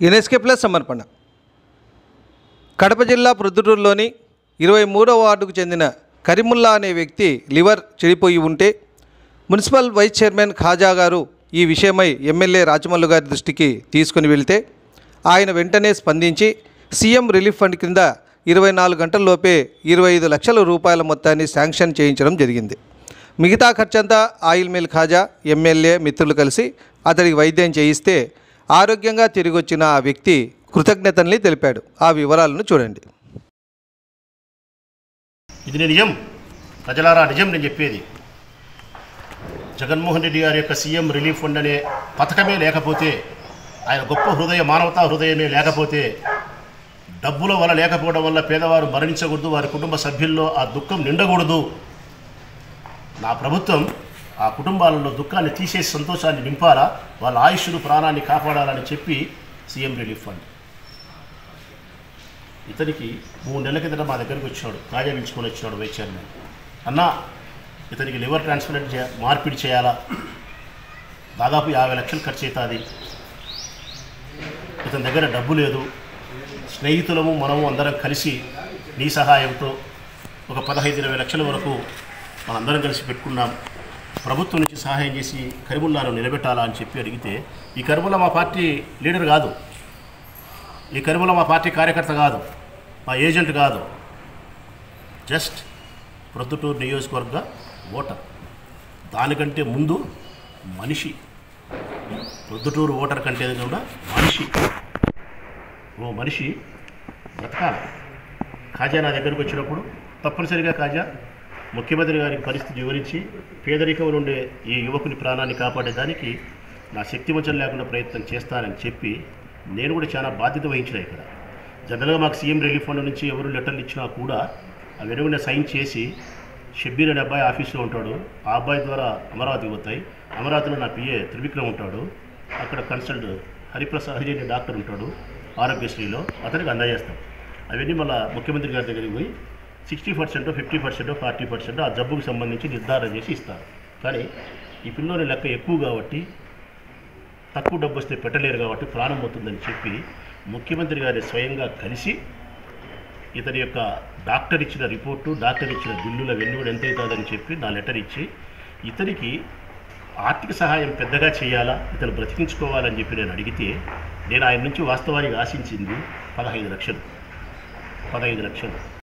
యునెస్కే plus సమర్పణ కడప జిల్లా ప్రొద్దుటూరులోని ఇరవై మూడవ వార్డుకు చెందిన కరీముల్లా అనే వ్యక్తి లివర్ చెడిపోయి ఉంటే మున్సిపల్ వైస్ చైర్మన్ ఖాజా గారు ఈ విషయమై ఎమ్మెల్యే రాచమల్లు గారి దృష్టికి తీసుకుని వెళ్తే ఆయన వెంటనే స్పందించి సీఎం రిలీఫ్ ఫండ్ కింద ఇరవై నాలుగు గంటల్లోపే ఇరవై ఐదు లక్షల రూపాయల మొత్తాన్ని శాంక్షన్ చేయించడం జరిగింది మిగతా ఖర్చంతా ఆయిల్ మిల్ ఖాజా ఎమ్మెల్యే మిత్రులు కలిసి అతడికి వైద్యం చేయిస్తే ఆరోగ్యంగా తిరిగి వచ్చిన ఆ వ్యక్తి కృతజ్ఞతల్ని తెలిపాడు ఆ వివరాలను చూడండి ఇది నేను నిజం ప్రజలారా నిజం నేను చెప్పేది జగన్మోహన్ రెడ్డి గారి యొక్క సీఎం రిలీఫ్ ఫండ్ అనే పథకమే లేకపోతే ఆయన గొప్ప హృదయ మానవతా హృదయమే లేకపోతే డబ్బుల వల్ల లేకపోవడం వల్ల పేదవారు మరణించకూడదు వారి కుటుంబ సభ్యుల్లో ఆ దుఃఖం నిండకూడదు నా ప్రభుత్వం ఆ కుటుంబాలలో దుఃఖాన్ని తీసేసి సంతోషాన్ని నింపాలా వాళ్ళ ఆయుష్ను ప్రాణాన్ని కాపాడాలని చెప్పి సీఎం రిలీఫ్ ఫండ్ ఇతనికి మూడు నెలల కిందట మా దగ్గరికి వచ్చినాడు కాజా పిలుచుకొని వచ్చినాడు వైస్ చైర్మన్ అన్నా ఇతనికి లివర్ ట్రాన్స్ప్లాంట్ చే మార్పిడి చేయాలా దాదాపు యాభై లక్షలు ఖర్చు అవుతుంది ఇతని దగ్గర డబ్బు లేదు స్నేహితులము మనము అందరం కలిసి నీ సహాయంతో ఒక పదహైదు ఇరవై లక్షల వరకు మనందరం కలిసి పెట్టుకున్నాం ప్రభుత్వం నుంచి సహాయం చేసి కరిముల్లాను నిలబెట్టాలా అని చెప్పి అడిగితే ఈ కరిముల్లా మా పార్టీ లీడర్ కాదు ఈ కరిముల మా పార్టీ కార్యకర్త కాదు మా ఏజెంట్ కాదు జస్ట్ ప్రొద్దుటూరు నియోజకవర్గ ఓటర్ దానికంటే ముందు మనిషి ప్రొద్దుటూరు ఓటర్ కంటే కూడా మనిషి ఓ మనిషి బ్రతకాలి ఖాజా నా దగ్గరకు వచ్చినప్పుడు తప్పనిసరిగా ఖాజా ముఖ్యమంత్రి గారికి పరిస్థితి వివరించి పేదరికం నుండే ఈ యువకుని ప్రాణాన్ని కాపాడేదానికి నా శక్తి వంచన లేకుండా ప్రయత్నం చేస్తానని చెప్పి నేను కూడా చాలా బాధ్యత వహించిన ఇక్కడ జనరల్గా మాకు సీఎం రిలీఫ్ ఫండ్ నుంచి ఎవరు లెటర్లు ఇచ్చినా కూడా అవి వెనుకనే సైన్ చేసి షబ్బీర్ అనే అబ్బాయి ఆఫీస్లో ఉంటాడు ఆ అబ్బాయి ద్వారా అమరావతికి పోతాయి అమరావతిలో నా పిఏ త్రివిక్రమ్ ఉంటాడు అక్కడ కన్సల్ట్ హరిప్రసాద్ హరి అనే డాక్టర్ ఉంటాడు ఆరోగ్యశ్రీలో అతనికి అందజేస్తాం అవన్నీ మళ్ళీ ముఖ్యమంత్రి గారి దగ్గరికి పోయి sixty percent fifty percent forty percent ఆ జబ్బుకు సంబంధించి నిర్ధారణ చేసి ఇస్తారు కానీ ఈ పిల్లోని లెక్క ఎక్కువ కాబట్టి తక్కువ డబ్బు వస్తే పెట్టలేరు కాబట్టి ప్రాణం పోతుందని చెప్పి ముఖ్యమంత్రి గారి స్వయంగా కలిసి ఇతని యొక్క డాక్టర్ ఇచ్చిన రిపోర్టు డాక్టర్ ఇచ్చిన బిల్లుల వెన్నుడు ఎంత అవుతుందని చెప్పి నా లెటర్ ఇచ్చి ఇతనికి ఆర్థిక సహాయం పెద్దగా చేయాలా ఇతను బ్రతికించుకోవాలని చెప్పి నేను అడిగితే నేను ఆయన నుంచి వాస్తవానికి ఆశించింది పదహైదు లక్షలు పదహైదు లక్షలు